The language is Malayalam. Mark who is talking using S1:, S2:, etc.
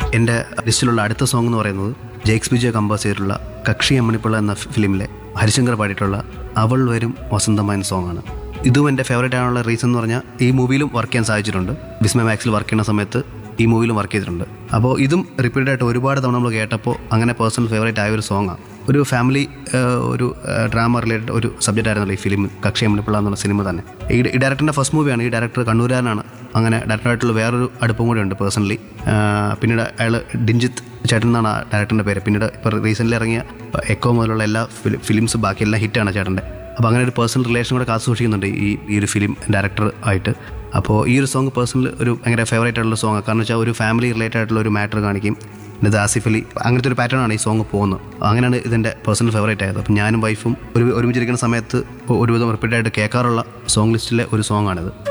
S1: എൻ്റെ ലിസ്റ്റിലുള്ള അടുത്ത സോങ് എന്ന് പറയുന്നത് ജെയ്ക്സ് വിജയ കമ്പോസ് ചെയ്തിട്ടുള്ള കക്ഷി അമ്മണിപ്പിള്ള എന്ന ഫിലിമിലെ ഹരിശങ്കർ പാടിയിട്ടുള്ള അവൾ വരും വസന്തമായ എന്ന സോങ്ങാണ് ഇതും എൻ്റെ ഫേവറേറ്റ് ആണുള്ള റീസൺ എന്ന് പറഞ്ഞാൽ ഈ മൂവിയിലും വർക്ക് ചെയ്യാൻ സാധിച്ചിട്ടുണ്ട് വിസ്മയ മാക്സിൽ വർക്ക് ചെയ്യുന്ന സമയത്ത് ഈ മൂവിയിലും വർക്ക് ചെയ്തിട്ടുണ്ട് അപ്പോൾ ഇതും റിപ്പീറ്റഡ് ആയിട്ട് ഒരുപാട് തവണ നമ്മൾ കേട്ടപ്പോൾ അങ്ങനെ പേഴ്സണൽ ഫേവറേറ്റ് ആയ ഒരു സോങ്ങാണ് ഒരു ഫാമിലി ഒരു ഡ്രാമ റിലേറ്റഡ് ഒരു സബ്ജക്റ്റ് ആയിരുന്നല്ലോ ഈ ഫിലിം കക്ഷി അമ്മണിപ്പിള്ള എന്നുള്ള സിനിമ തന്നെ ഈ ഈ ഡയറക്ടറിൻ്റെ ഫസ്റ്റ് മൂവിയാണ് ഈ ഡയറക്ടർ കണ്ണൂരാനാണ് അങ്ങനെ ഡയറക്ടറായിട്ടുള്ള വേറൊരു അടുപ്പം കൂടെ ഉണ്ട് പേഴ്സണലി പിന്നീട് അയാൾ ഡിഞ്ചിത്ത് ചേട്ടൻ എന്നാണ് ആ ഡയറക്ടറിൻ്റെ പേര് പിന്നീട് ഇപ്പോൾ റീസെൻ്റ്ലി ഇറങ്ങിയ എക്കോ മുതലുള്ള എല്ലാ ഫിലിംസ് ബാക്കിയെല്ലാം ഹിറ്റാണ് ചേട്ടൻ്റെ അപ്പോൾ അങ്ങനെ ഒരു പേഴ്സണൽ റിലേഷൻ കൂടെ കാത്തു സൂക്ഷിക്കുന്നുണ്ട് ഈ ഈ ഒരു ഫിലിം ഡയറക്ടർ ആയിട്ട് അപ്പോൾ ഈ ഒരു സോങ് പേഴ്സണൽ ഒരു ഭയങ്കര ഫേവറേറ്റ് ആയിട്ടുള്ള സോങ് കാരണം വെച്ചാൽ ഒരു ഫാമിലി റിലേറ്റഡ് ആയിട്ടുള്ള ഒരു മാറ്റർ കാണിക്കും പിന്നെ ആസിഫ് അലി അങ്ങനത്തെ ഒരു പാറ്റേൺ ആണ് ഈ സോങ് പോകുന്നത് അങ്ങനെയാണ് ഇതിൻ്റെ പേഴ്സണൽ ഫേവറേറ്റ് ആയത് അപ്പം ഞാനും വൈഫും ഒരു ഒരുമിച്ചിരിക്കുന്ന സമയത്ത് ഒരുവിധം റിപ്പീറ്റായിട്ട് കേൾക്കാറുള്ള സോങ് ലിസ്റ്റിലെ ഒരു സോങ് ആണിത്